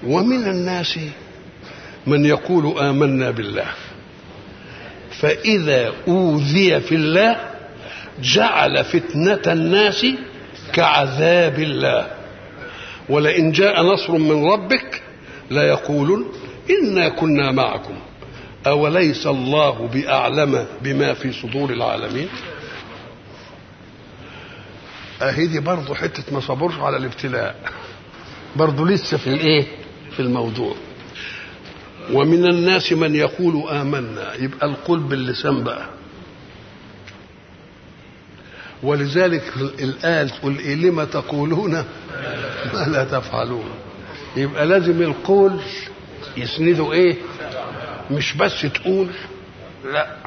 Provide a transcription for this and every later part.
ومن الناس من يقول آمنا بالله فإذا أوذي في الله جعل فتنة الناس كعذاب الله ولئن جاء نصر من ربك ليقولن إنا كنا معكم أوليس الله بأعلم بما في صدور العالمين أهي دي برضه حتة ما صبرش على الابتلاء برضه لسه في الايه في الموضوع ومن الناس من يقول آمنا يبقى القول باللسان بقى ولذلك الآية تقول إيه لما تقولون ما لا تفعلون يبقى لازم القول يسنده ايه مش بس تقول لا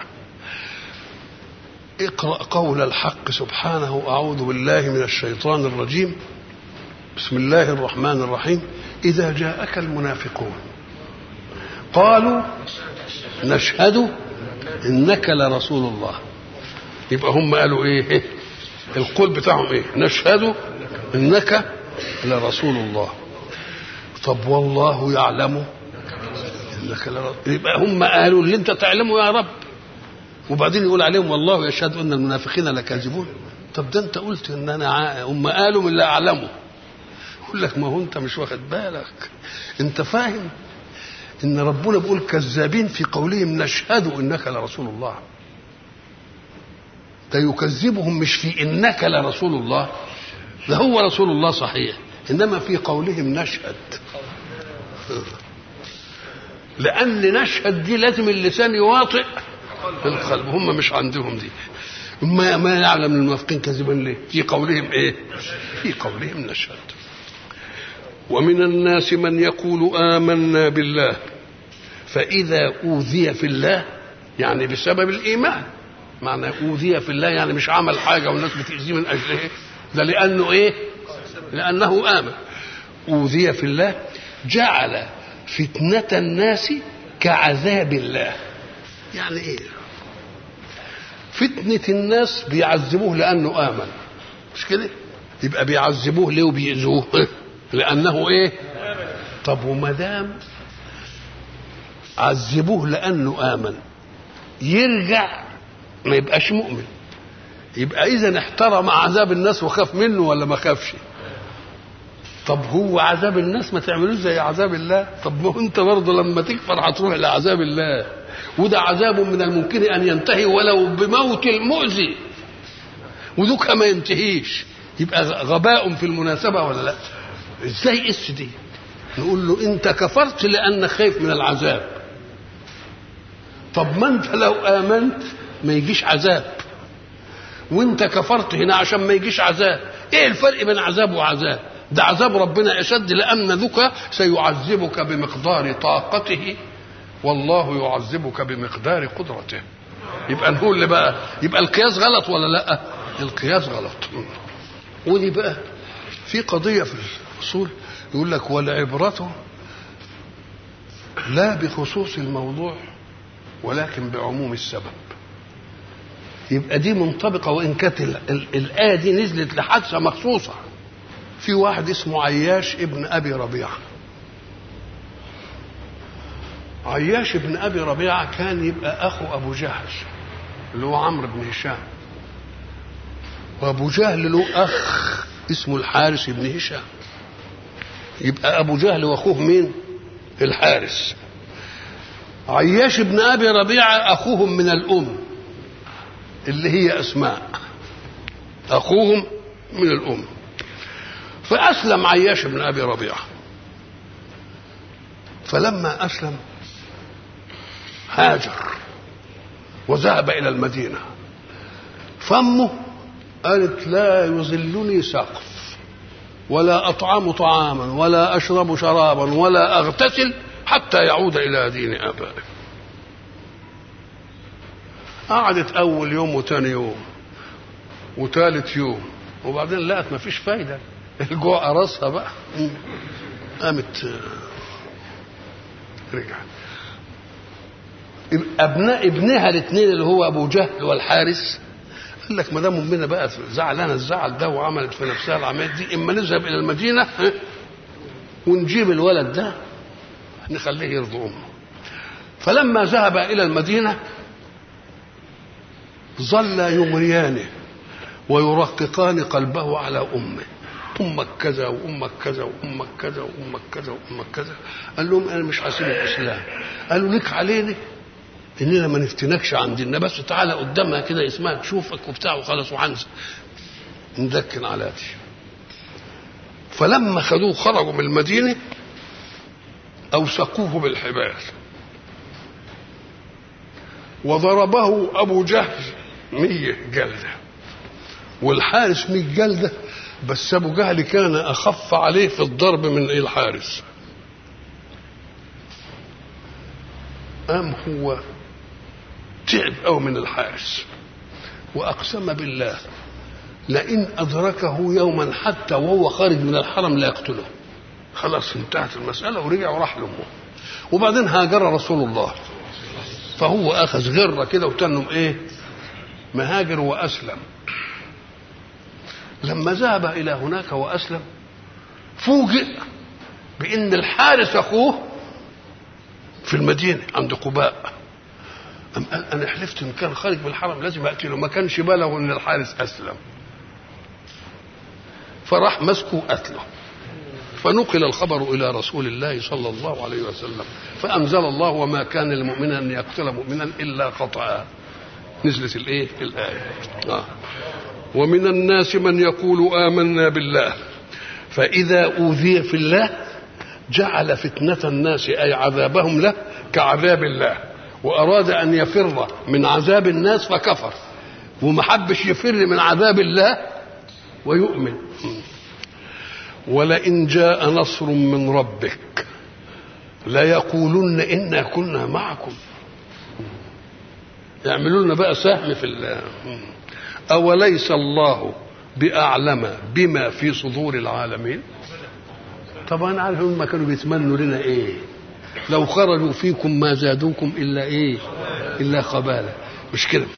اقرأ قول الحق سبحانه أعوذ بالله من الشيطان الرجيم بسم الله الرحمن الرحيم إذا جاءك المنافقون قالوا نشهد إنك لرسول الله يبقى هم قالوا إيه القول بتاعهم إيه نشهد إنك لرسول الله طب والله يعلم إنك لرسول يبقى هم قالوا اللي أنت تعلمه يا رب وبعدين يقول عليهم والله يشهد ان المنافقين لكاذبون طب ده انت قلت ان انا ع... هم قالوا من اللي اعلمه يقول لك ما هو انت مش واخد بالك انت فاهم ان ربنا بيقول كذابين في قولهم نشهد انك لرسول الله ده يكذبهم مش في انك لرسول الله ده هو رسول الله صحيح انما في قولهم نشهد لان نشهد دي لازم اللسان يواطئ القلب هم مش عندهم دي ما ما يعلم المنافقين كذبا ليه في قولهم ايه في قولهم نشهد ومن الناس من يقول آمنا بالله فإذا أوذي في الله يعني بسبب الإيمان معنى أوذي في الله يعني مش عمل حاجة والناس بتأذيه من أجله ده لأنه إيه لأنه آمن أوذي في الله جعل فتنة الناس كعذاب الله يعني ايه فتنة الناس بيعذبوه لأنه آمن مش كده يبقى بيعذبوه ليه وبيأذوه لأنه ايه طب وما دام عذبوه لأنه آمن يرجع ما يبقاش مؤمن يبقى إذا احترم عذاب الناس وخاف منه ولا ما خافش طب هو عذاب الناس ما تعملوش زي عذاب الله طب ما هو انت برضه لما تكفر هتروح لعذاب الله وده عذاب من الممكن ان ينتهي ولو بموت المؤذي ودوك ما ينتهيش يبقى غباء في المناسبة ولا لا ازاي اس دي نقول له انت كفرت لانك خايف من العذاب طب ما انت لو امنت ما يجيش عذاب وانت كفرت هنا عشان ما يجيش عذاب ايه الفرق بين عذاب وعذاب ده عذاب ربنا اشد لان ذك سيعذبك بمقدار طاقته والله يعذبك بمقدار قدرته يبقى نقول اللي بقى يبقى القياس غلط ولا لا القياس غلط ودي بقى في قضيه في الاصول يقول لك والعبره لا بخصوص الموضوع ولكن بعموم السبب يبقى دي منطبقة وإن كانت الآية دي نزلت لحادثة مخصوصة في واحد اسمه عياش ابن أبي ربيعة عياش ابن أبي ربيعة كان يبقى أخو أبو جهل اللي هو عمرو بن هشام وأبو جهل له أخ اسمه الحارس بن هشام يبقى أبو جهل وأخوه مين؟ الحارس عياش ابن أبي ربيعة أخوهم من الأم اللي هي أسماء أخوهم من الأم فأسلم عياش بن أبي ربيعة فلما أسلم هاجر وذهب إلى المدينة فأمه قالت لا يظلني سقف ولا أطعم طعاما ولا أشرب شرابا ولا أغتسل حتى يعود إلى دين آبائه قعدت أول يوم وتاني يوم وتالت يوم وبعدين لقت مفيش فايدة الجوع قرصها بقى قامت رجعت ابناء ابنها الاثنين اللي هو ابو جهل والحارس قال لك ما دام امنا بقى زعلانه الزعل ده وعملت في نفسها العمليه دي اما نذهب الى المدينه ونجيب الولد ده نخليه يرضي امه فلما ذهب الى المدينه ظل يغريانه ويرققان قلبه على امه امك كذا وامك كذا وامك كذا وامك كذا وامك كذا قال لهم انا مش هسيب الاسلام قالوا لك علينا اننا ما نفتنكش عند النبي بس تعالى قدامها كده اسمها تشوفك وبتاع وخلاص وهنزل ندكن على دي فلما خدوه خرجوا من المدينه اوثقوه بالحبال وضربه ابو جهل مية جلده والحارس مية جلده بس ابو جهل كان اخف عليه في الضرب من الحارس قام هو تعب قوي من الحارس واقسم بالله لئن ادركه يوما حتى وهو خارج من الحرم لا يقتله خلاص انتهت المساله ورجع وراح لامه وبعدين هاجر رسول الله فهو اخذ غره كده وتنم ايه مهاجر واسلم لما ذهب الى هناك واسلم فوجئ بان الحارس اخوه في المدينه عند قباء أم قال انا حلفت ان كان خارج من الحرم لازم اقتله ما كانش بلغ ان الحارس اسلم فراح مسكه قتله فنقل الخبر الى رسول الله صلى الله عليه وسلم فانزل الله وما كان للمؤمن ان يقتل مؤمنا الا خطأ نزلت الايه الايه آه. ومن الناس من يقول آمنا بالله فإذا أوذي في الله جعل فتنة الناس أي عذابهم له كعذاب الله وأراد أن يفر من عذاب الناس فكفر وما حبش يفر من عذاب الله ويؤمن ولئن جاء نصر من ربك ليقولن إنا كنا معكم يعملوا لنا بقى سهم في الله أوليس الله بأعلم بما في صدور العالمين طبعا عارف هم كانوا بيتمنوا لنا ايه لو خرجوا فيكم ما زادوكم الا ايه الا خباله مش كده